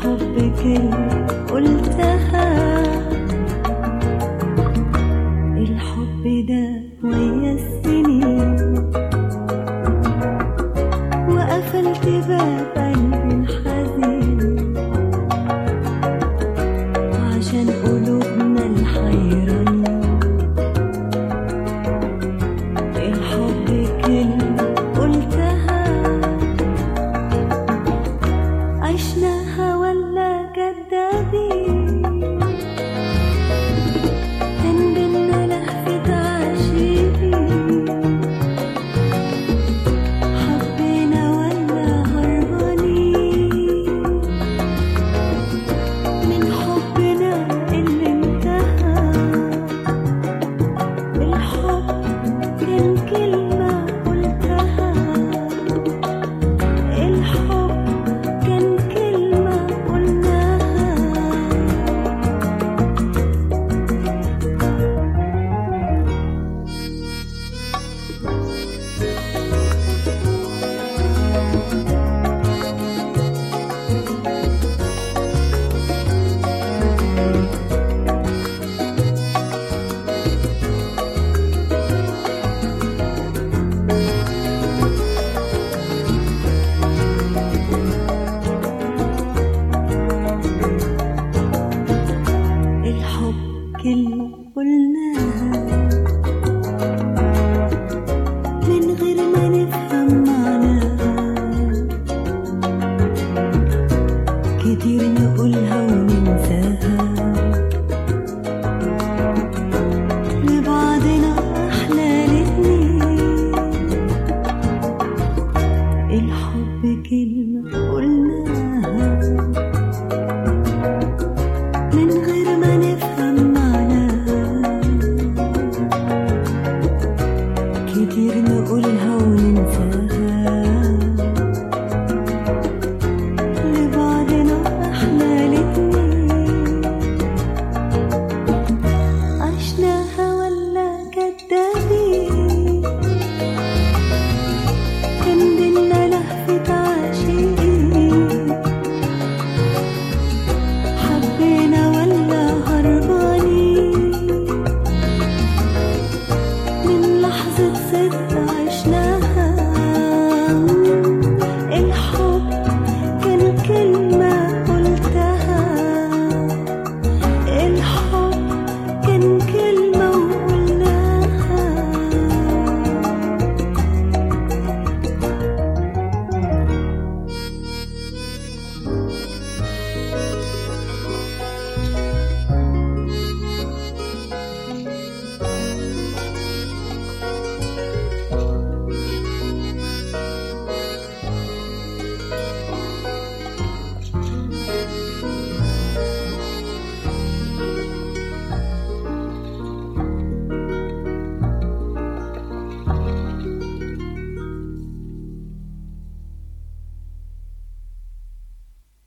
الحب كلمة قلتها الحب ده ويا السنين وقفلت باب قلبي الحزين عشان قلوبنا الحيرانين الحب كلمة قلتها عشناها ولا كدابين كان بينا لهفة عاشقين حبينا ولا هربانين من حبنا اللي انتهى الحب كان كلمة قلتها الحب كان كلمة قلناها الحب كلمة قلناها من غير ما نفهم معناها كتير نقولها وننساها